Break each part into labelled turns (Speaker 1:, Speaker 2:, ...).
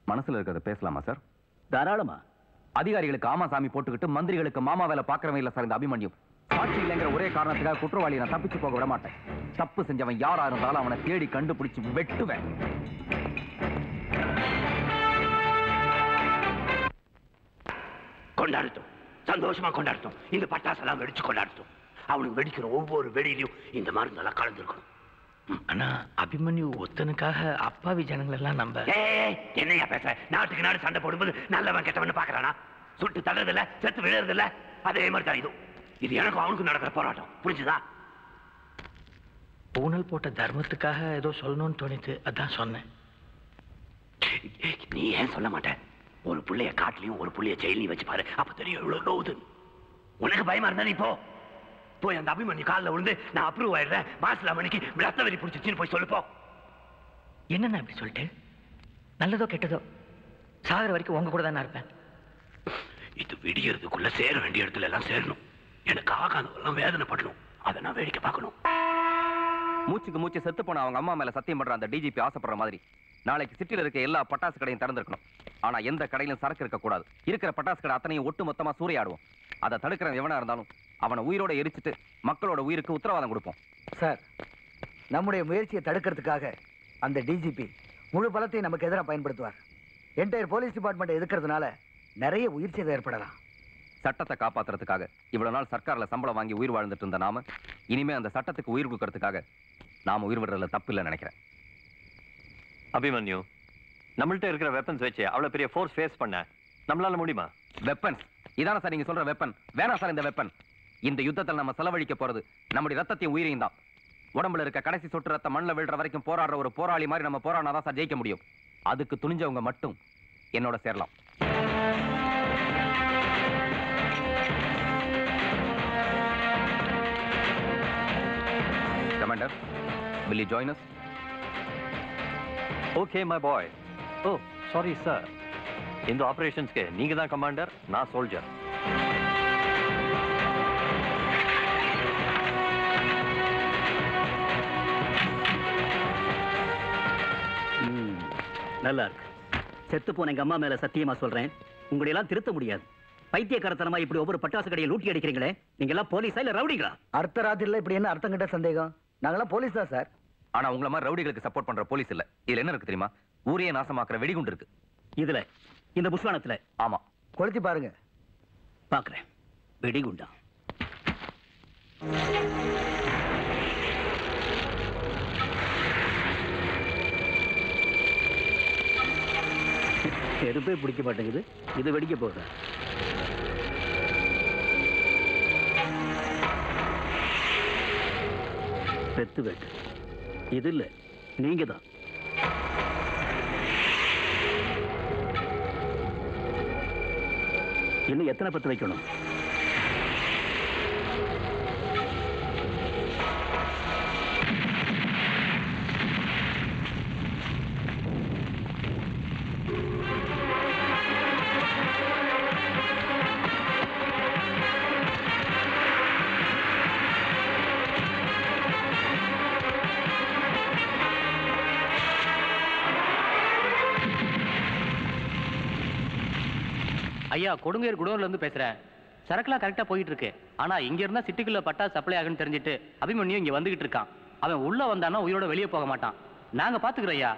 Speaker 1: மனசுல இருக்கிறத பேசலாமா சார்
Speaker 2: தாராளமா
Speaker 1: அதிகாரிகளுக்கு ஆமா சாமி போட்டுக்கிட்டு மந்திரிகளுக்கு மாமா வேலை பார்க்கறவன் இல்ல சார் இந்த அபிமன்யும் சாட்சி இல்லைங்கிற ஒரே காரணத்துக்காக குற்றவாளியை நான் தப்பிச்சு போக விட மாட்டேன் தப்பு செஞ்சவன் யாரா இருந்தாலும் அவனை தேடி கண்டுபிடிச்சு வெட்டுவேன்
Speaker 3: கொண்டாடட்டும் சந்தோஷமா கொண்டாடட்டும் இந்த பட்டாசெல்லாம் வெடிச்சு கொண்டாடட்டும் அவனுக்கு வெடிக்கிற ஒவ்வொரு வெடியிலையும் இந்த மருந்தெல்லாம் கலந்துருக்கணும்
Speaker 4: ஆனா அபிமன்யு ஒத்தனுக்காக அப்பாவி ஜனங்கள் எல்லாம் நம்ப
Speaker 3: ஏய் என்னையா பேச நாட்டுக்கு நாடு சண்டை போடும்போது நல்லவன் கெட்டவன் பாக்குறானா சுட்டு தள்ளுறதில்ல செத்து விழுறதில்ல அதே மாதிரி தான் இதுவும் இது எனக்கும் அவனுக்கும் நடக்கிற போராட்டம் புரிஞ்சுதா
Speaker 4: பூனல் போட்ட தர்மத்துக்காக ஏதோ சொல்லணும்னு தோணித்து அதான் சொன்னேன்
Speaker 3: நீ ஏன் சொல்ல மாட்ட ஒரு புள்ளைய காட்டுலயும் ஒரு புள்ளைய ஜெயிலையும் வச்சு பாரு அப்ப தெரியும் இவ்வளவு நோவுது உனக்கு பயமா இருந்தா நீ போ போய் அந்த அபிமன்யு காலில் விழுந்து நான் அப்ரூவ் ஆயிடுறேன் மாசிலா மணிக்கு ரத்த வெறி பிடிச்சிச்சின்னு போய் சொல்லு போ
Speaker 4: என்னண்ணா இப்படி சொல்லிட்டு நல்லதோ கெட்டதோ சாகிற வரைக்கும் உங்க கூட தான் இருப்பேன்
Speaker 3: இது விடியறதுக்குள்ள சேர வேண்டிய இடத்துல எல்லாம் சேரணும் எனக்கு ஆகாதவெல்லாம் வேதனைப்படணும் அதை நான் வேடிக்கை பார்க்கணும்
Speaker 1: மூச்சுக்கு மூச்சு செத்து போன அவங்க அம்மா மேல சத்தியம் பண்ற அந்த டிஜிபி ஆசைப்படுற மாதிரி நாளைக்கு சிட்டில இருக்க எல்லா பட்டாசு கடையும் திறந்திருக்கணும் ஆனா எந்த கடையிலும் சரக்கு இருக்க கூடாது இருக்கிற பட்டாசு கடை அத்தனையும் ஒட்டு மொத்தமா சூறையாடுவோம் அதை தடுக்கிற எவனா இருந்தாலும் அவனை உயிரோட எரிச்சிட்டு மக்களோட உயிருக்கு உத்தரவாதம் கொடுப்போம்
Speaker 2: சார் நம்முடைய முயற்சியை தடுக்கிறதுக்காக அந்த டிஜிபி முழு பலத்தையும் நமக்கு எதிராக பயன்படுத்துவார் என்டையர் போலீஸ் டிபார்ட்மெண்ட் எதிர்க்கிறதுனால நிறைய உயிர் சேதம் ஏற்படலாம்
Speaker 1: சட்டத்தை காப்பாத்துறதுக்காக இவ்வளவு நாள் சர்க்கார்ல சம்பளம் வாங்கி உயிர் வாழ்ந்துட்டு இருந்த நாம இனிமே அந்த சட்டத்துக்கு உயிர் கொடுக்கறதுக்காக நாம உயிர் விடுறதுல தப்பு இல்லைன்னு நினைக்கிறேன்
Speaker 5: அபிமன்யு நம்மள்ட்ட இருக்கிற வெப்பன்ஸ் வச்சு அவ்வளவு பெரிய ஃபோர்ஸ் ஃபேஸ் பண்ண நம்மளால முடியுமா
Speaker 1: வெப்பன்ஸ் இதான சார் நீங்க சொல்ற வெப்பன் வேணாம் சார் இந்த வெப்பன் இந்த யுத்தத்தில் நம்ம செலவழிக்க போறது நம்முடைய ரத்தத்தையும் உயிரையும் தான் உடம்புல இருக்க கடைசி சொட்டு ரத்தம் மண்ணில் விழுற வரைக்கும் போராடுற ஒரு போராளி மாதிரி நம்ம போராடினாதான் சார் ஜெயிக்க முடியும் அதுக்கு துணிஞ்சவங்க மட்டும் என்னோட சேரலாம் commander will you join us
Speaker 5: okay my boy oh sorry sir இந்த ஆபரேஷன்ஸ்க்கு நீங்க தான் கமாண்டர் நான் சோல்ஜர்
Speaker 6: ம், நல்லா இருக்கு செத்து போன எங்க அம்மா மேல சத்தியமா சொல்றேன் உங்களை எல்லாம் திருத்த முடியாது பைத்தியக்காரத்தனமா இப்படி ஒவ்வொரு பட்டாசு கடையை லூட்டி அடிக்கிறீங்களே நீங்க எல்லாம் போலீஸா இல்ல ரவுடிங்களா
Speaker 2: அர்த்தராத்திரில இப்படி என்ன அர்த்தம் கிட்ட சந்தேகம் நாங்கெல்லாம் போலீஸ் தான் சார்
Speaker 1: ஆனா உங்கள மாதிரி ரவுடிகளுக்கு சப்போர்ட் பண்ற போலீஸ் இல்ல இதுல என்ன இருக்கு தெரியுமா ஊரையே நாசமாக்குற வெடிகுண்டு இருக்கு
Speaker 6: இதுல இந்த புஷ்வானத்துல
Speaker 1: ஆமா
Speaker 2: கொளுத்தி பாருங்க
Speaker 6: பாக்குறேன் வெடிகுண்டா நெருப்பே பிடிக்க மாட்டேங்குது இது வெடிக்க போகுது பெத்து வெட்டு இது இல்ல நீங்க தான் இன்னும் எத்தனை பத்து வைக்கணும்
Speaker 7: ஐயா கொடுங்கேர் குடோன்ல இருந்து பேசுறேன் சரக்குலாம் கரெக்டா போயிட்டு இருக்கு ஆனா இங்க இருந்தா சிட்டிக்குள்ள பட்டா சப்ளை ஆகுன்னு தெரிஞ்சுட்டு அபிமன்யு இங்க வந்துகிட்டு இருக்கான் அவன் உள்ள வந்தானா உயிரோட வெளியே போக மாட்டான் நாங்க பாத்துக்கிறோம் ஐயா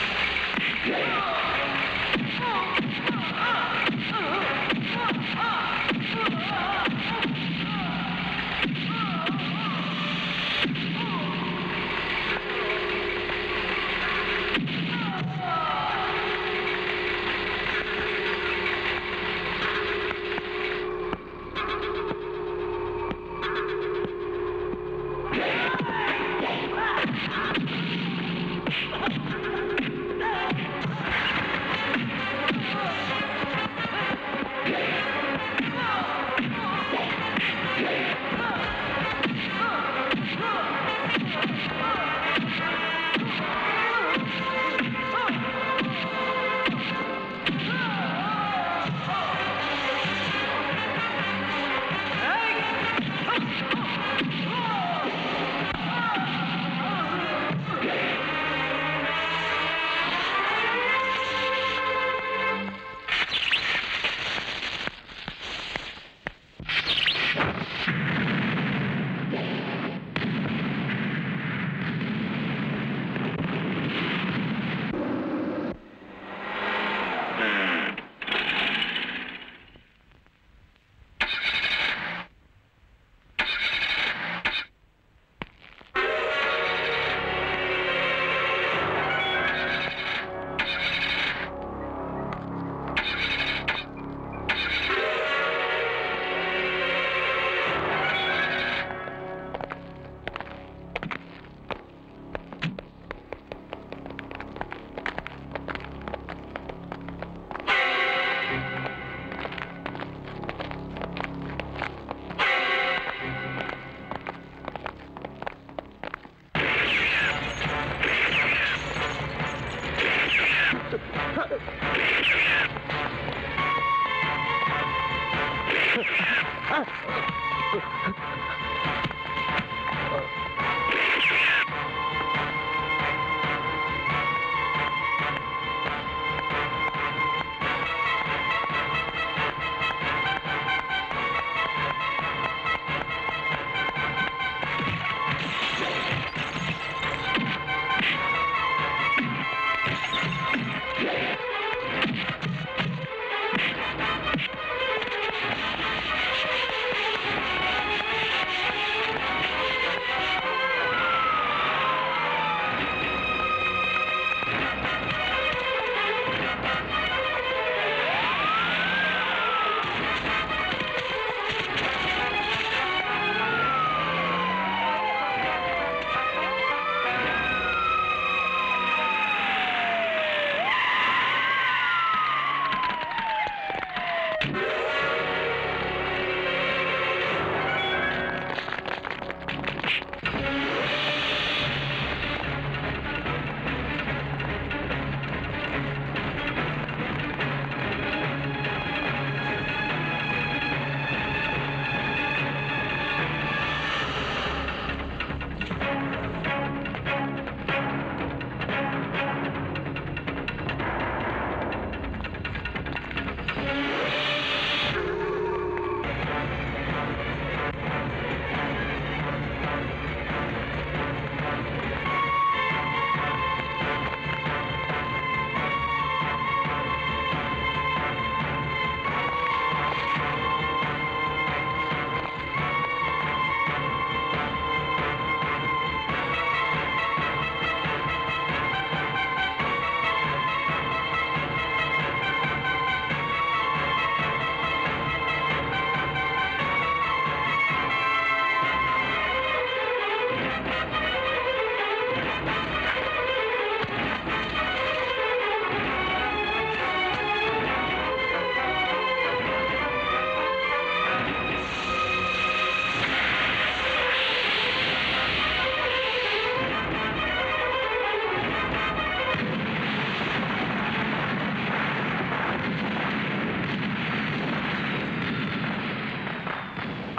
Speaker 8: Ah!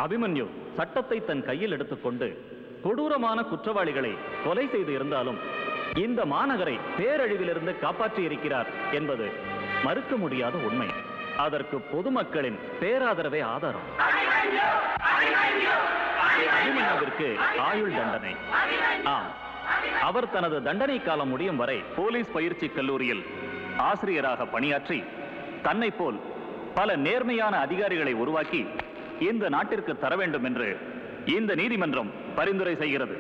Speaker 8: அபிமன்யு சட்டத்தை தன் கையில் எடுத்துக்கொண்டு கொடூரமான குற்றவாளிகளை கொலை செய்து இருந்தாலும் இந்த மாநகரை பேரழிவிலிருந்து காப்பாற்றி இருக்கிறார் என்பது மறுக்க முடியாத உண்மை அதற்கு பொதுமக்களின் பேராதரவே ஆதாரம் அபிமன்யுவிற்கு ஆயுள் தண்டனை ஆம் அவர் தனது தண்டனை காலம் முடியும் வரை போலீஸ் பயிற்சி கல்லூரியில் ஆசிரியராக பணியாற்றி தன்னை போல் பல நேர்மையான அதிகாரிகளை உருவாக்கி இந்த நாட்டிற்கு தர வேண்டும் என்று இந்த நீதிமன்றம் பரிந்துரை செய்கிறது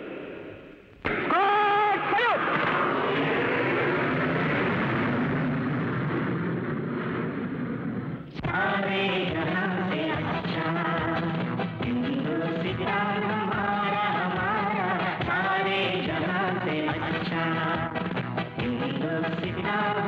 Speaker 9: अच्छा